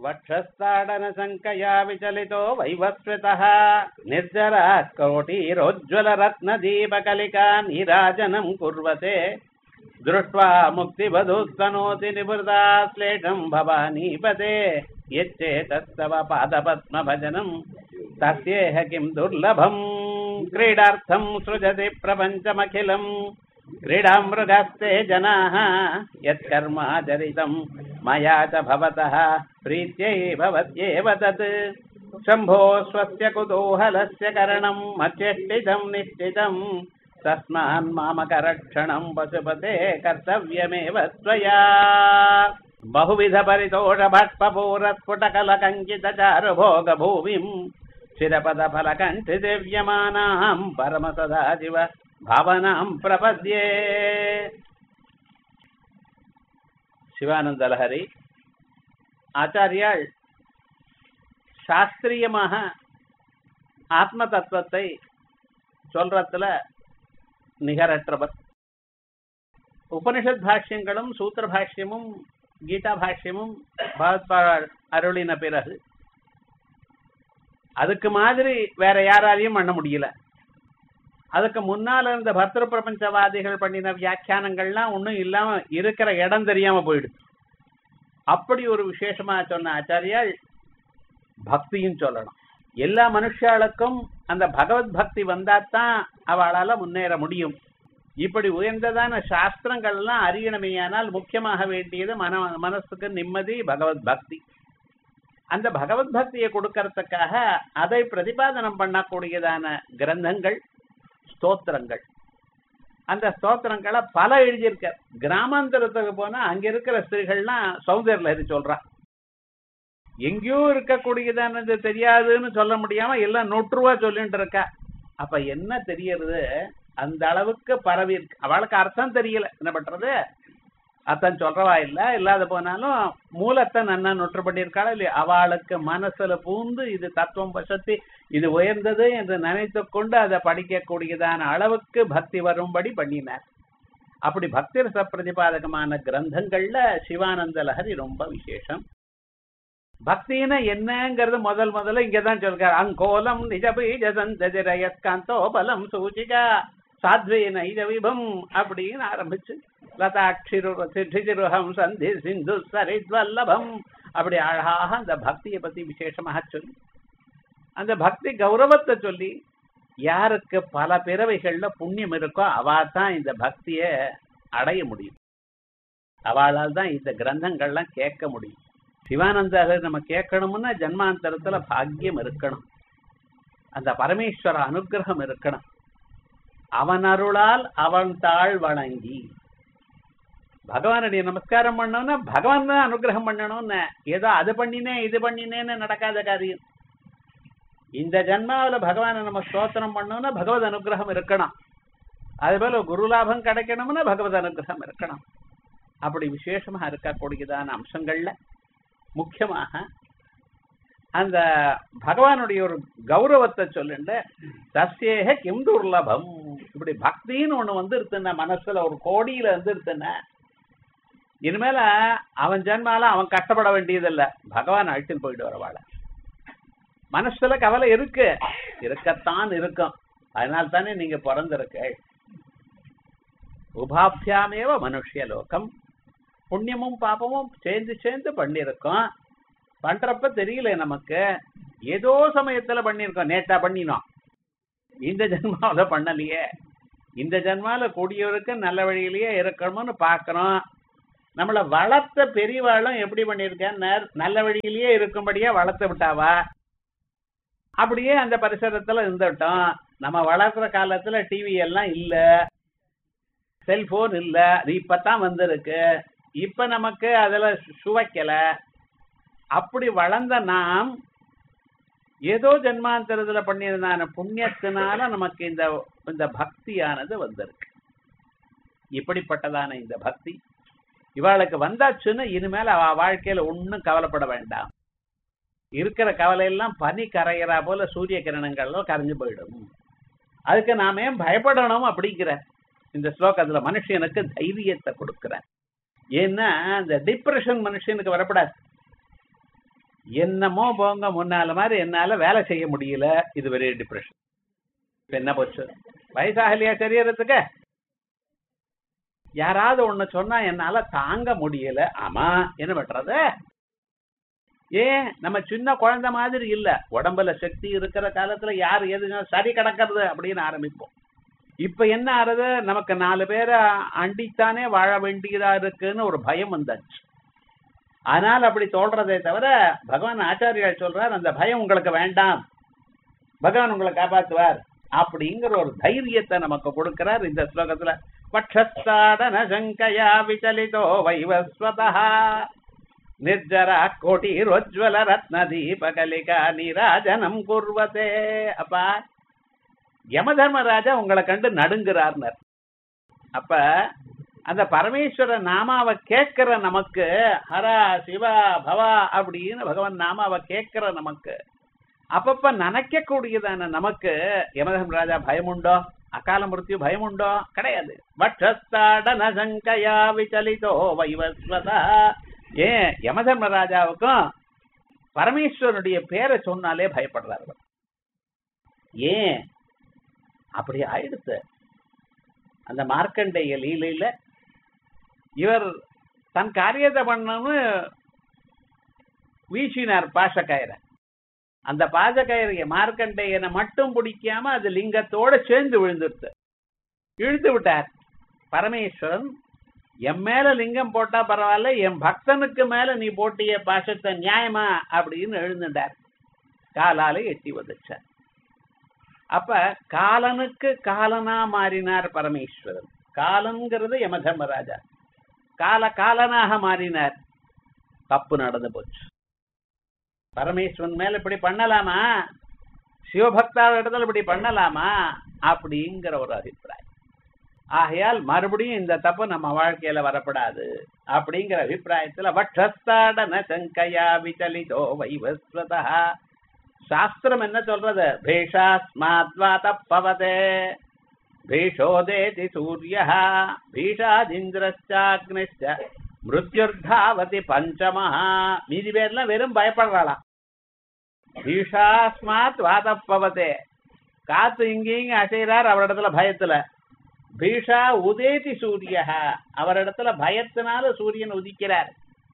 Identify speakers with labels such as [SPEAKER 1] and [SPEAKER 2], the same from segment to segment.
[SPEAKER 1] वक्षस्ताडन शङ्कया विचलितो वैवस्वतः निर्जरात् कोटिरोज्ज्वलरत्नदीपकलिका नीराजनम् कुर्वते दृष्ट्वा मुक्तिवधूस्तनोति निवृता श्लेषम् भवानीपते यच्चेतस्तव पादपद्मभजनम् तस्येह किम् दुर्लभम् क्रीडार्थम् सृजति प्रपञ्चमखिलम् क्रीडामृगस्ते जनाः यत्कर्माचरितम् मया च भवतः प्रीत्यै भवत्येव तत् शम्भो स्वस्य कुतूहलस्य करणम् मच्चेष्टितम् निश्चितम् तस्मान् मामकरक्षणम् पशुपते कर्तव्यमेव त्वया बहुविधपरितोषभट्पपूरस्फुटकलकञ्चितचारुभोगभूमिम् शिरपदफलकण्ठिदिव्यमानाम् परमसदाशिव भावनाम् प्रपद्ये சிவானந்த லஹரி ஆச்சாரியால் சாஸ்திரியமாக ஆத்ம தத்துவத்தை சொல்றதுல நிகரற்றவர் உபனிஷத் பாஷ்யங்களும் சூத்திர பாஷ்யமும் கீதா பாஷ்யமும் பகவத்பால் அருளின பிறகு அதுக்கு மாதிரி வேற யாராலையும் பண்ண முடியல அதுக்கு முன்னால இருந்த பர்தர் பிரபஞ்சவாதிகள் பண்ணின வியாக்கியானங்கள்லாம் ஒன்றும் இல்லாம இருக்கிற இடம் தெரியாம போயிடுது அப்படி ஒரு விசேஷமா சொன்ன ஆச்சாரியால் பக்தியும் சொல்லணும் எல்லா மனுஷாளுக்கும் அந்த பகவத் பக்தி வந்தாதான் அவளால முன்னேற முடியும் இப்படி உயர்ந்ததான சாஸ்திரங்கள் எல்லாம் அறியணுமையானால் முக்கியமாக வேண்டியது மன மனசுக்கு நிம்மதி பகவத் பக்தி அந்த பகவத் பக்தியை கொடுக்கறதுக்காக அதை பிரதிபாதனம் பண்ணக்கூடியதான கிரந்தங்கள் ஸ்தோத்திரங்கள் அந்த ஸ்தோத்திரங்களை பல எழுதியிருக்க கிராமாந்தரத்துக்கு போனா அங்க இருக்கிற ஸ்திரீகள்லாம் சௌந்தர்ய லஹரி சொல்றா எங்கேயோ இருக்கக்கூடியதானது தெரியாதுன்னு சொல்ல முடியாம எல்லாம் நொற்றுவா சொல்லிட்டு இருக்கா அப்ப என்ன தெரியறது அந்த அளவுக்கு பரவி இருக்கு அவளுக்கு அர்த்தம் தெரியல என்ன பண்றது அர்த்தம் சொல்றவா இல்ல இல்லாத போனாலும் மூலத்தை நன்னா நொற்று பண்ணியிருக்காளா இல்லையா அவளுக்கு மனசுல பூந்து இது தத்துவம் வசத்தி இது உயர்ந்தது என்று நினைத்து கொண்டு அதை படிக்கக்கூடியதான அளவுக்கு பக்தி வரும்படி பண்ணினார் அப்படி பக்தி ரச பிரதிபாதகமான கிரந்தங்கள்ல சிவானந்த லஹரி ரொம்ப விசேஷம் பக்தினா என்னங்கிறது முதல் முதல்ல இங்கதான் சொல்றாரு அங்கோலம் நிஜபீஜ சந்ததிரயஸ்காந்தோ பலம் சூச்சிகா சாத்வே நைஜ விபம் அப்படின்னு ஆரம்பிச்சு லதாட்சிருஹம் சந்தி சிந்து சரித்வல்லபம் அப்படி அழகாக அந்த பக்தியை பத்தி விசேஷமாக சொல்லி அந்த பக்தி கௌரவத்தை சொல்லி யாருக்கு பல பிறவைகள்ல புண்ணியம் இருக்கோ அவா தான் இந்த பக்திய அடைய முடியும் அவளால் தான் இந்த கிரந்தங்கள்லாம் கேட்க முடியும் சிவானந்தாவை நம்ம கேட்கணும்னா ஜன்மாந்தரத்துல பாக்கியம் இருக்கணும் அந்த பரமேஸ்வர அனுகிரகம் இருக்கணும் அவன் அருளால் அவன் தாழ் வணங்கி பகவானுடைய நமஸ்காரம் பண்ணோம்னா பகவான் தான் அனுகிரகம் பண்ணணும்னு ஏதோ அது பண்ணினேன் இது பண்ணினேன்னு நடக்காத காரியம் இந்த ஜன்மாவில பகவானை நம்ம ஸ்தோத்திரம் பண்ணோம்னா பகவத் அனுகிரகம் இருக்கணும் அது போல குரு லாபம் கிடைக்கணும்னா பகவத் அனுகிரகம் இருக்கணும் அப்படி விசேஷமா இருக்கக்கூடியதான அம்சங்கள்ல முக்கியமாக அந்த பகவானுடைய ஒரு கௌரவத்தை சொல்லுண்டு தஸ்யேக கிம் துர்லபம் இப்படி பக்தின்னு ஒண்ணு வந்துருத்துன்னா மனசுல ஒரு கோடியில வந்துருத்துன்னா இனிமேல அவன் ஜன்மால அவன் கஷ்டப்பட வேண்டியதில்ல பகவான் அழைச்சின்னு போயிட்டு வரவாள மனசுல கவலை இருக்கு இருக்கத்தான் இருக்கும் அதனால தானே நீங்க பிறந்திருக்க உபாபியாமேவ மனுஷிய லோகம் புண்ணியமும் பாப்பமும் சேர்ந்து சேர்ந்து பண்ணியிருக்கோம் பண்றப்ப தெரியல நமக்கு ஏதோ சமயத்துல பண்ணியிருக்கோம் நேட்டா பண்ணினோம் இந்த ஜென்மாவில பண்ணலையே இந்த ஜென்மால கூடியவருக்கு நல்ல வழியிலேயே இருக்கணும்னு பாக்குறோம் நம்மள வளர்த்த பெரியவாளும் எப்படி பண்ணியிருக்கேன் நல்ல வழியிலேயே இருக்கும்படியா வளர்த்து விட்டாவா அப்படியே அந்த பரிசரத்துல இருந்துட்டோம் நம்ம வளர்க்குற காலத்துல டிவி எல்லாம் இல்ல செல்போன் இல்ல அது இப்பதான் வந்திருக்கு இப்ப நமக்கு அதுல சுவைக்கல அப்படி வளர்ந்த நாம் ஏதோ ஜென்மாந்தரத்துல பண்ணியிருந்தான புண்ணியத்தினால நமக்கு இந்த இந்த பக்தியானது வந்திருக்கு இப்படிப்பட்டதான இந்த பக்தி இவாளுக்கு வந்தாச்சுன்னு இனிமேல் அவ வாழ்க்கையில ஒன்னும் கவலைப்பட வேண்டாம் இருக்கிற கவலையெல்லாம் பனி கரைகிறா போல சூரிய கிரணங்கள்லாம் கரைஞ்சு போயிடும் அதுக்கு நாம ஏன் பயப்படணும் அப்படிங்கிற இந்த ஸ்லோகத்துல மனுஷனுக்கு தைரியத்தை கொடுக்கிற ஏன்னா இந்த டிப்ரெஷன் மனுஷனுக்கு வரப்படாது என்னமோ போங்க முன்னால மாதிரி என்னால வேலை செய்ய முடியல இது வெரி டிப்ரெஷன் இப்ப என்ன போச்சு வயசாகலையா சரீரத்துக்கு யாராவது ஒண்ணு சொன்னா என்னால தாங்க முடியல ஆமா என்ன பண்றது ஏன் நம்ம சின்ன குழந்தை மாதிரி இல்ல உடம்புல சக்தி இருக்கிற காலத்துல யார் எது சரி கிடக்கிறது அப்படின்னு ஆரம்பிப்போம் இப்ப என்ன ஆறுது நமக்கு நாலு பேரை அண்டித்தானே வாழ வேண்டியதா இருக்குன்னு ஒரு பயம் வந்தாச்சு ஆனால் அப்படி தோன்றதே தவிர பகவான் ஆச்சாரியால் சொல்றார் அந்த பயம் உங்களுக்கு வேண்டாம் பகவான் உங்களை காப்பாத்துவார் அப்படிங்கிற ஒரு தைரியத்தை நமக்கு கொடுக்கிறார் இந்த ஸ்லோகத்துல பட்சஸ்தாடன சங்கயா விசலிதோ வைவஸ்வதா நிர்ஜரா கோட்டிரோஜ்வல ரத்ன தீபகலிகா நீராஜனம் குர்வதே அப்பா யமதர்மராஜா உங்களை கண்டு நடுங்கிறார்னர் அப்ப அந்த பரமேஸ்வர நாமாவை கேட்கிற நமக்கு ஹரா சிவா பவா அப்படின்னு பகவான் நாமாவை கேட்கிற நமக்கு அப்பப்ப நினைக்கக்கூடியதான நமக்கு யமதர்மராஜா பயமுண்டோ அகால மிருத்யு பயமுண்டோ கிடையாது வட்சஸ்தாடன சங்கயா விசலிதோ வைவஸ்வதா ஏன் யமதர்மராஜாவுக்கும் பரமேஸ்வரனுடைய பேரை சொன்னாலே பயப்படுறார்கள் ஏன் அப்படி ஆயிடுச்சு அந்த மார்க்கண்டேய லீலையில இவர் தன் காரியத்தை பண்ணணும்னு வீசினார் பாசக்கயிறை அந்த பாசக்கயிறைய மார்க்கண்டேயனை மட்டும் பிடிக்காம அது லிங்கத்தோட சேர்ந்து விழுந்துருச்சு இழுத்து விட்டார் பரமேஸ்வரன் என் மேல லிங்கம் போட்டா பரவாயில்ல என் பக்தனுக்கு மேல நீ போட்டிய பாசத்தை நியாயமா அப்படின்னு எழுந்துட்டார் காலால எட்டி வதச்சார் அப்ப காலனுக்கு காலனா மாறினார் பரமேஸ்வரன் காலன்கிறது யமதர்மராஜா கால காலனாக மாறினார் தப்பு நடந்து போச்சு பரமேஸ்வரன் மேல இப்படி பண்ணலாமா சிவபக்தாத இடத்துல இப்படி பண்ணலாமா அப்படிங்கிற ஒரு அபிப்பிராயம் ஆகையால் மறுபடியும் இந்த தப்பு நம்ம வாழ்க்கையில வரப்படாது அப்படிங்கிற அபிப்பிராயத்துல வட்டஸ்தாடன சங்கையா விசலிதோ வைவஸ்வதா சாஸ்திரம் என்ன சொல்றது பீஷாஸ்மாத்வாத பவதே பீஷோதேதி சூரிய பீஷாதிந்திரச்சாக்னிச்ச மிருத்யுர்தாவதி பஞ்சமஹா மீதி பேர்லாம் வெறும் பயப்படுறாளாம் பீஷாஸ்மாத் வாதப்பவதே காத்து இங்கேயும் அசைறார் அவரிடத்துல பயத்துல பீஷா உதேதி சூரிய அவரிடத்துல பயத்தினால சூரியன் உதிக்கிறார்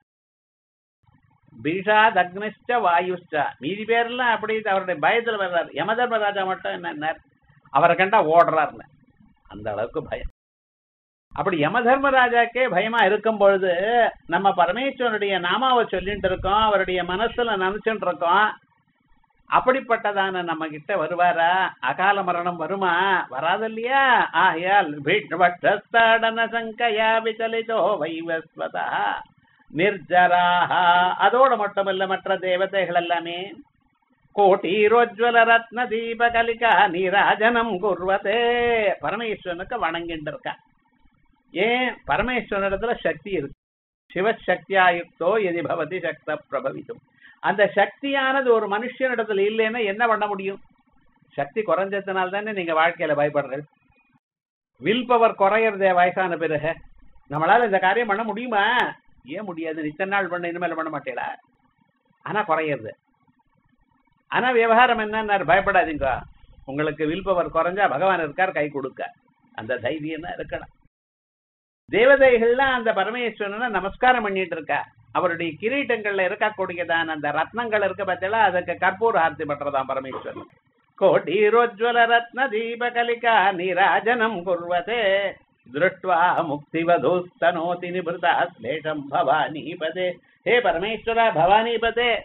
[SPEAKER 1] பீஷா தக்னிஷ்ட வாயுஷ்ட மீதி பேர்லாம் அப்படி அவருடைய பயத்துல வர்றாரு யமதர்மராஜா மட்டும் என்ன அவரை கண்டா ஓடுறாருன்னு அந்த அளவுக்கு பயம் அப்படி யமதர்மராஜாக்கே பயமா இருக்கும் பொழுது நம்ம பரமேஸ்வரனுடைய நாமாவை சொல்லிட்டு இருக்கோம் அவருடைய மனசுல நினைச்சுட்டு இருக்கோம் அப்படிப்பட்டதான நம்ம கிட்ட வருவாரா அகால மரணம் வருமா வராது இல்லையா ஆகையால் பீஷ்வட்டஸ்தாடன சங்கையா விசலிதோ வைவஸ்வதா நிர்ஜராக அதோட மட்டுமல்ல மற்ற தேவதைகள் எல்லாமே கோட்டீரோஜ்வல ரத்ன தீபகலிகா நீராஜனம் குர்வதே பரமேஸ்வரனுக்கு வணங்கிட்டு இருக்கா ஏன் பரமேஸ்வரனிடத்துல சக்தி இருக்கு சிவசக்தியாயுக்தோ எதி பவதி சக்த பிரபவித்தும் அந்த சக்தியானது ஒரு மனுஷனிடத்துல இல்லைன்னா என்ன பண்ண முடியும் சக்தி குறைஞ்சதுனால தானே நீங்க வாழ்க்கையில பயப்படுறது வில் பவர் குறையறதே வயசான பிறகு நம்மளால இந்த காரியம் பண்ண முடியுமா ஏன் முடியாது இத்தனை நாள் பண்ண இனிமேல் பண்ண மாட்டேடா ஆனா குறையிறது ஆனா விவகாரம் என்ன பயப்படாதீங்க உங்களுக்கு வில் பவர் குறைஞ்சா பகவான் இருக்கார் கை கொடுக்க அந்த தைரியம் தான் இருக்கணும் தேவதைகள்லாம் அந்த பரமேஸ்வரனை நமஸ்காரம் பண்ணிட்டு இருக்கா அவருடைய கிரீட்டங்கள்ல இருக்கக்கூடியதான அந்த ரத்னங்கள் இருக்க பத்தில அதுக்கு கற்பூர ஆர்த்தி பண்றதாம் பரமேஸ்வரன் கோட்டீரோஜ்வல ரத்ன தீபகலிகா நீராஜனம் குர்வதே திருஷ்டுவா முக்திவதூஸ்தனோதி நிபுதா ஸ்லேஷம் பவானீபதே ஹே பரமேஸ்வர பவானீபதே